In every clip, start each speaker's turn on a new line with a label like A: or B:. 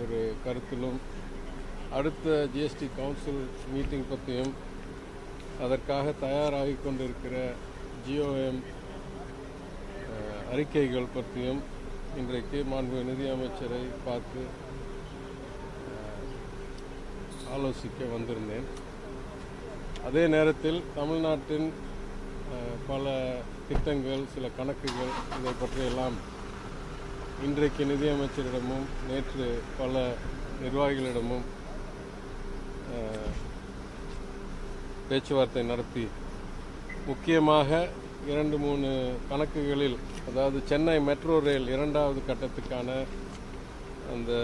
A: ஒரு கருத்திலும் அடுத்த GST council meeting பற்றியும் அதற்காக தயாராகி கொண்டிருக்கிற ஜிஓஎம் அறிக்கைகள் பற்றியும் இன்றைக்கு மாண்பு நிதியமைச்சரை பார்த்து அஹ், ஆலோசிக்க வந்திருந்தேன் அதே நேரத்தில் தமிழ்நாட்டின் அஹ், பல திட்டங்கள் சில கணக்குகள் இதை பற்றியெல்லாம் இன்றைக்கு நிதியமைச்சரிடமும் நேற்று பல நிர்வாகிகளிடமும் அஹ், பேச்சுவார்த்தை நடத்தி முக்கியமாக இரண்டு மூணு கணக்குகளில் அதாவது சென்னை மெட்ரோ ரயில் இரண்டாவது கட்டத்துக்கான அந்த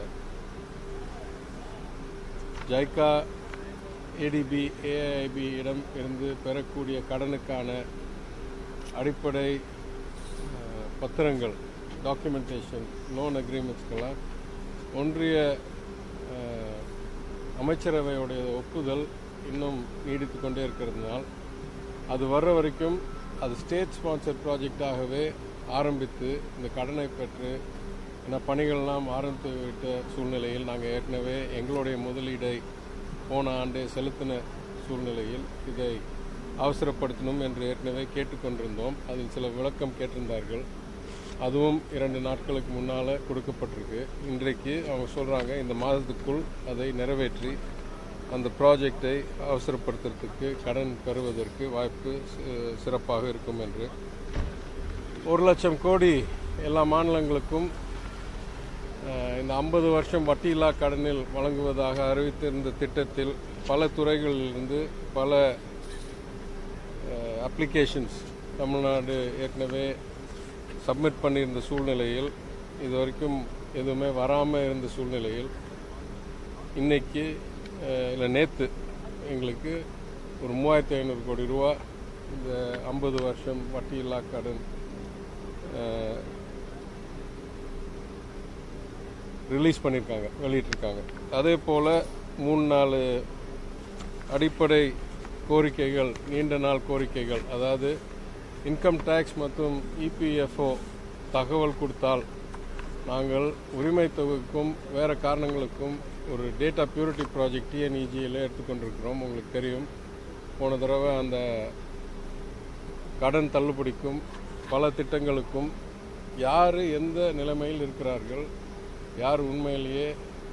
A: ஜைகா ஏடிபி ஏஐபி இடம் இருந்து பெறக்கூடிய கடனுக்கான அடிப்படை அஹ், பத்திரங்கள் டாக்குமெண்டேஷன் லோன் அக்ரிமெண்ட்ஸ்க்கெல்லாம் ஒன்றிய அஹ், அமைச்சரவையுடைய ஒப்புதல் இன்னும் நீடித்து கொண்டே இருக்கிறதுனால் அது வர்ற வரைக்கும் அது ஸ்டேட் ஸ்பான்சர் ப்ராஜெக்டாகவே ஆரம்பித்து இந்த கடனை பெற்று ஏன்னா பணிகள்லாம் ஆரம்பித்து விட்ட சூழ்நிலையில் நாங்கள் ஏற்கனவே எங்களுடைய முதலீடை போன ஆண்டே செலுத்தின சூழ்நிலையில் இதை அவசரப்படுத்தணும் என்று ஏற்கனவே கேட்டுக்கொண்டிருந்தோம் அதில் சில விளக்கம் கேட்டிருந்தார்கள் அதுவும் இரண்டு நாட்களுக்கு முன்னால் கொடுக்கப்பட்டிருக்கு இன்றைக்கு அவங்க சொல்கிறாங்க இந்த மாதத்துக்குள் அதை நிறைவேற்றி அந்த ப்ராஜெக்டை அவசரப்படுத்துறதுக்கு கடன் பெறுவதற்கு வாய்ப்பு சி- சிறப்பாக இருக்கும் என்று ஒரு லட்சம் கோடி எல்லா மாநிலங்களுக்கும் அஹ், இந்த ஐம்பது வருஷம் வட்டியில்லா கடனில் வழங்குவதாக அறிவித்திருந்த திட்டத்தில் பல துறைகளிலிருந்து பல அப்ளிகேஷன்ஸ் தமிழ்நாடு ஏற்கனவே சப்மிட் பண்ணியிருந்த சூழ்நிலையில் இது வரைக்கும் எதுவுமே வராமல் இருந்த சூழ்நிலையில் இன்னைக்கு அஹ், இல்லை நேற்று எங்களுக்கு ஒரு மூவாயிரத்தி ஐநூறு கோடி ரூபா இந்த ஐம்பது வருஷம் வட்டியில்லா கடன் ரிலீஸ் பண்ணியிருக்காங்க வெளியிட்டிருக்காங்க அதே போல் மூணு நாலு அடிப்படை கோரிக்கைகள் நீண்ட நாள் கோரிக்கைகள் அதாவது இன்கம் டேக்ஸ் மற்றும் இபிஎஃப்ஓ தகவல் கொடுத்தால் நாங்கள் உரிமை தொகைக்கும் வேறு காரணங்களுக்கும் ஒரு டேட்டா பியூரிட்டி ப்ராஜெக்ட் டிஎன்இஜியில் எடுத்துக்கொண்டிருக்கிறோம் உங்களுக்கு தெரியும் போன தடவை அந்த கடன் தள்ளுபடிக்கும் பல திட்டங்களுக்கும் யார் எந்த நிலைமையில் இருக்கிறார்கள் யார் உண்மையிலேயே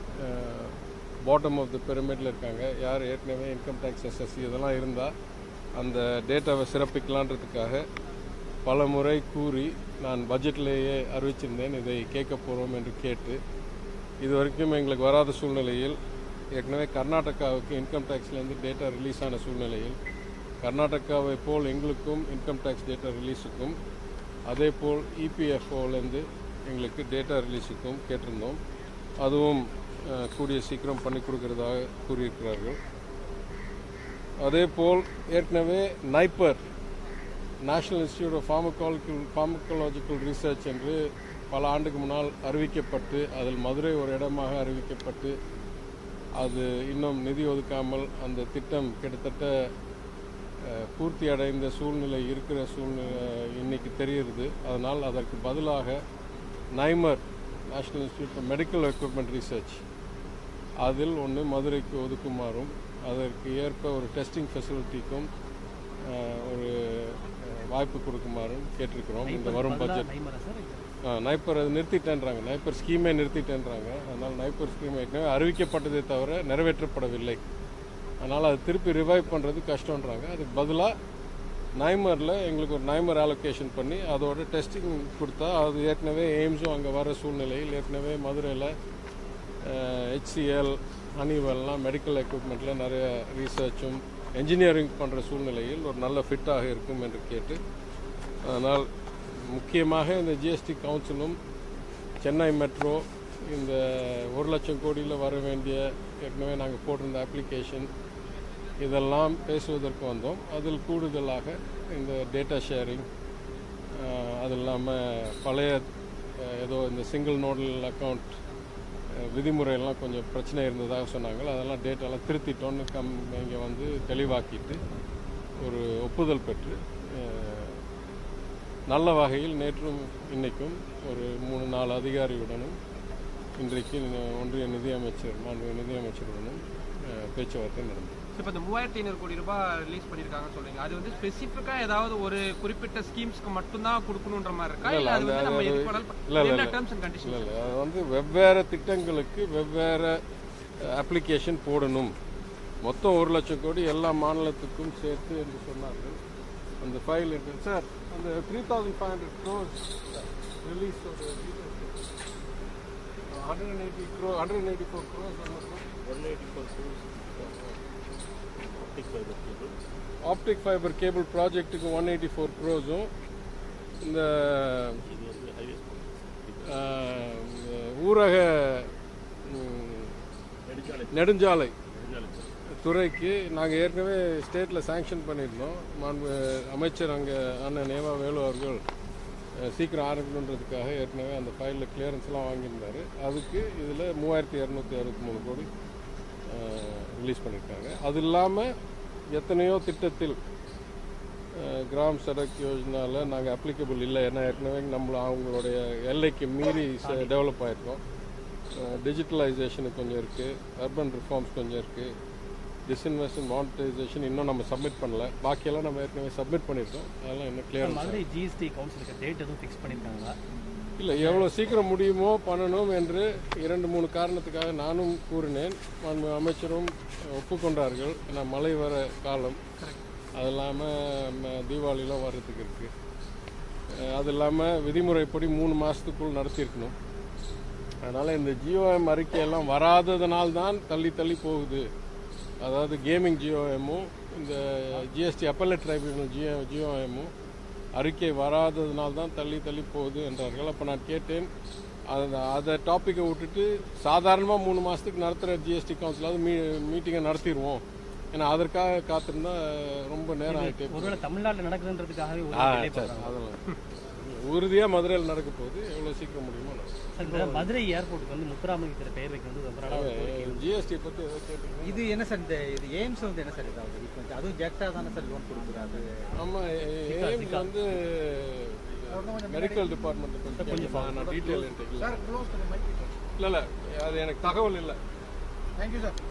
A: பாட்டம் ஆஃப் த பிரமிடில் இருக்காங்க யார் ஏற்கனவே இன்கம் டேக்ஸ் எஸ்எஸ்சி இதெல்லாம் இருந்தால் அந்த டேட்டாவை சிறப்பிக்கலான்றதுக்காக பல முறை கூறி நான் பட்ஜெட்லேயே அறிவிச்சிருந்தேன் இதை கேட்க போகிறோம் என்று கேட்டு இது வரைக்கும் எங்களுக்கு வராத சூழ்நிலையில் ஏற்கனவே கர்நாடகாவுக்கு இன்கம் டேக்ஸ்லேருந்து டேட்டா ரிலீஸ் ஆன சூழ்நிலையில் கர்நாடகாவை போல் எங்களுக்கும் இன்கம் டேக்ஸ் டேட்டா ரிலீஸுக்கும் அதே போல் இபிஎஃப்ஓலேருந்து எங்களுக்கு டேட்டா ரிலீஸுக்கும் கேட்டிருந்தோம் அதுவும் அஹ், கூடிய சீக்கிரம் பண்ணி கொடுக்கறதாக கூறியிருக்கிறார்கள் அதே போல் ஏற்கனவே NIPER national institute of pharmacological pharmacological research என்று பல ஆண்டுக்கு முன்னால் அறிவிக்கப்பட்டு அதில் மதுரை ஒரு இடமாக அறிவிக்கப்பட்டு அது இன்னும் நிதி ஒதுக்காமல் அந்த திட்டம் கிட்டத்தட்ட அஹ், பூர்த்தி அடைந்த சூழ்நிலை இருக்கிற சூழ்நிலை இன்னைக்கு தெரிகிறது அதனால் அதற்கு பதிலாக NIMER national institute for medical equipment research அதில் ஒன்று மதுரைக்கு ஒதுக்குமாறும் அதற்கு ஏற்ப ஒரு டெஸ்டிங் ஃபெசிலிட்டிக்கும் ஒரு அஹ், வாய்ப்பு கொடுக்குமாறும் கேட்டிருக்கிறோம் இந்த வரும் பட்ஜெட் ஆ, நைப்பர் அது நிறுத்திட்டேன்றாங்க நைப்பர் ஸ்கீமே நிறுத்திட்டேன்றாங்க அதனால் நைப்பர் ஸ்கீம் ஏற்கனவே அறிவிக்கப்பட்டதே தவிர நிறைவேற்றப்படவில்லை அதனால் அது திருப்பி ரிவைவ் பண்ணுறது கஷ்டன்றாங்க அதுக்கு பதிலாக நைமரில் எங்களுக்கு ஒரு நைமர் அலோகேஷன் பண்ணி அதோட டெஸ்டிங் கொடுத்தா அது ஏற்கனவே எய்ம்ஸும் அங்கே வர சூழ்நிலையில் ஏற்கனவே மதுரையில் ஹெச்சிஎல் ஹனிவெல்லாம் மெடிக்கல் எக்யூப்மெண்ட்டில் நிறைய ரீசர்ச்சும் என்ஜினியரிங் பண்ணுற சூழ்நிலையில் ஒரு நல்ல ஃபிட்டாக இருக்கும் என்று கேட்டு அதனால் முக்கியமாக இந்த ஜிஎஸ்டி கவுன்சிலும் சென்னை மெட்ரோ இந்த ஒரு லட்சம் கோடியில் வர வேண்டிய ஏற்கனவே நாங்கள் போட்டிருந்த அப்ளிகேஷன் இதெல்லாம் பேசுவதற்கு வந்தோம் அதில் கூடுதலாக இந்த டேட்டா ஷேரிங் அது இல்லாமல் பழைய அஹ், ஏதோ இந்த சிங்கிள் நோடல் அக்கவுண்ட் விதிமுறையெல்லாம் கொஞ்சம் பிரச்சனை இருந்ததாக சொன்னாங்க அதெல்லாம் டேட்டாலாம் திருத்திட்டோன்னு கம் இங்கே வந்து தெளிவாக்கிட்டு ஒரு ஒப்புதல் பெற்று அஹ், நல்ல வகையில் நேற்றும் இன்னைக்கும் ஒரு மூணு நாலு அதிகாரியுடனும் இன்றைக்கு ஒன்றிய நிதியமைச்சர் மாண்பு நிதியமைச்சருடனும் அஹ், பேச்சுவார்த்தை நடந்தது
B: இப்போ இந்த மூவாயிரத்தி ஐநூறு கோடி ரூபாய் ரிலீஸ் பண்ணியிருக்காங்கன்னு சொல்றீங்க அது வந்து ஸ்பெசிஃபிக்கா ஏதாவது ஒரு குறிப்பிட்ட ஸ்கீம்ஸ்க்கு மட்டும்தான் கொடுக்கணுன்ற மாதிரி இருக்கா இல்ல அது வந்து நம்ம எது
A: இல்ல, இல்ல,
B: என்ன
A: இல்ல.
B: டேர்ம்ஸ் அண்ட் கண்டிஷன்
A: இல்லை இல்லை அது வந்து வெவ்வேறு திட்டங்களுக்கு வெவ்வேறு அப்ளிகேஷன் போடணும் மொத்தம் ஒரு லட்சம் கோடி எல்லா மாநிலத்துக்கும் சேர்த்து என்று சொன்னார்கள் அந்த ஃபைல் இருக்கு சார் அந்த three thousand five hundred crores release hundred eighty crore hundred eighty four crores optic fibre cable ப்ராஜெக்ட்டுக்கு ஒன் எயிட்டி ஃபோர் க்ரோஸும் இந்த ஆஹ், ஊரக ம், நெடுஞ்சாலை துறைக்கு நாங்கள் ஏற்கனவே ஸ்டேட்டில் சாங்ஷன் பண்ணியிருந்தோம் மாண்பு அமைச்சர் அங்கே அண்ணன் நேவா வேலு அவர்கள் அஹ், சீக்கிரம் ஆரம்பிக்கணுன்றதுக்காக ஏற்கனவே அந்த ஃபைலில் கிளியரன்ஸ்லாம் வாங்கியிருந்தாரு அதுக்கு இதில் மூவாயிரத்தி இரநூத்தி அறுபத்தி மூணு கோடி ரிலீஸ் பண்ணியிருக்காங்க அது இல்லாமல் எத்தனையோ திட்டத்தில் அஹ், கிராம் சடக் யோஜனாவில் நாங்கள் அப்ளிகபிள் இல்லை ஏன்னா ஏற்கனவே நம்மள அவங்களுடைய எல்லைக்கு மீறி டெவலப் ஆயிருக்கோம் டிஜிட்டலைசேஷனுக்கு கொஞ்சம் இருக்குது அர்பன் ரிஃபார்ம்ஸ் கொஞ்சம் இருக்குது டிஸ்இன்வெஸ்ட் மானிட்டைசேஷன் இன்னும் நம்ம சப்மிட் பண்ணல பாக்கியெல்லாம் நம்ம ஏற்கனவே சப்மிட் பண்ணியிருக்கோம் அதெல்லாம் இன்னும் கிளியர்
C: மதுரை ஜிஎஸ்டி கவுன்சிலுக்கு டேட் எதுவும் ஃபிக்ஸ் பண்ணியிருக்காங்களா
A: இல்லை எவ்வளோ சீக்கிரம் முடியுமோ பண்ணணும் என்று இரண்டு மூணு காரணத்துக்காக நானும் கூறினேன் மாண்பு அமைச்சரும் ஒப்புக்கொண்டார்கள் ஏன்னா மழை வர காலம் அது இல்லாமல் தீபாவளிலாம் வர்றதுக்கு இருக்குது அது இல்லாமல் விதிமுறைப்படி மூணு மாதத்துக்குள் நடத்தியிருக்கணும் அதனால் இந்த ஜியோஎம் அறிக்கையெல்லாம் வராததுனால்தான் தள்ளி தள்ளி போகுது அதாவது கேமிங் ஜியோஎம்மும் இந்த ஜிஎஸ்டி அப்பல்லட் ட்ரைபியூனல் ஜியோ ஜியோஎம்மும் அறிக்கை வராததுனால தான் தள்ளி தள்ளி போகுது என்றார்கள் அப்போ நான் கேட்டேன் அந்த அதை டாப்பிக்கை விட்டுட்டு சாதாரணமாக மூணு மாதத்துக்கு நடத்துகிற ஜிஎஸ்டி கவுன்சிலாவது மீ மீட்டிங்கை நடத்திடுவோம் ஏன்னா அதற்காக காத்திருந்தா ரொம்ப நேரம் ஆகிட்டே போகுது.
C: ஒருவேளை தமிழ்நாட்டில் நடக்குதுன்றதுக்காகவே ஒரு
A: ஆ
C: delay
A: சரி
C: பண்றாங்க.
A: அதெல்லாம் உறுதியாக மதுரையில் நடக்க போகுது எவ்வளோ சீக்கிரம் முடியுமோ நடக்கும்
C: சார், இந்த மதுரை ஏர்போர்ட்டுக்கு வந்து முத்துராமலிங்கத்தில் பெயர் வைக்க வந்து ரொம்ப நாளாக ஒரு கோரிக்கை இருக்கு.
A: ஜிஎஸ்டி பற்றி ஏதோ கேட்டீங்க
D: இது என்ன சார் இந்த இது எய்ம்ஸ் வந்து என்ன சார் இதாகுது இப்போ வந்து அதுவும் ஜெக்டா தானே சார் லோன் கொடுக்குறாரு
A: ஆமாம் எய்ம்ஸ் வந்து மெடிக்கல் டிபார்ட்மெண்ட் கொஞ்சம் கொஞ்சம் நான் டீட்டெயில் இல்லை இல்லை அது எனக்கு தகவல் இல்லை
D: தேங்க்யூ சார்